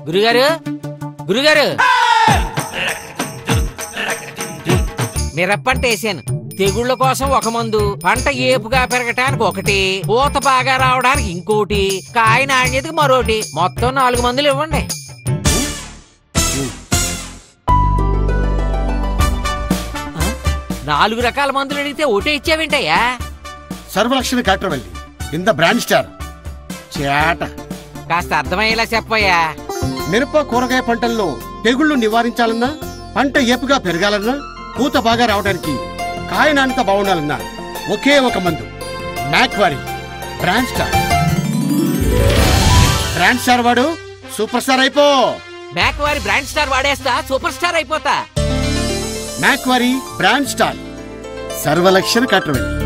గురుగారు గురుగారు మిరప్పంట వేసాను తెగుళ్ళ కోసం ఒక మందు పంట ఏపుగా పెరగటానికి ఒకటి పూత బాగా రావడానికి ఇంకోటి కాయ నాణ్యతకి మరోటి మొత్తం నాలుగు మందులు ఇవ్వండి ఆ? నాలుగు రకాల మందులు అడిగితే ఒకటే ఇచ్చావేంటయ్యా సర్వలక్షణ కాట్రవల్లి ఇన్ ద బ్రాండ్ స్టార్ చేట కాస్త అర్థమయ్యేలా చెప్పయ్యా మిరప కూరగాయ పంటల్లో తెగుళ్లు నివారించాలన్నా పంట ఏపుగా పెరగాలన్నా పూత బాగా రావడానికి కాయ నాణ్యత బాగుండాలన్నా ఒకే ఒక మందు మ్యాక్వారీ బ్రాండ్ స్టార్ బ్రాండ్ స్టార్ వాడు సూపర్ స్టార్ అయిపో మ్యాక్ వారి బ్రాండ్ స్టార్ వాడేస్తా సూపర్ స్టార్ అయిపోతా మ్యాక్వారీ బ్రాండ్ స్టార్ సర్వలక్షణ కాట్రవల్లి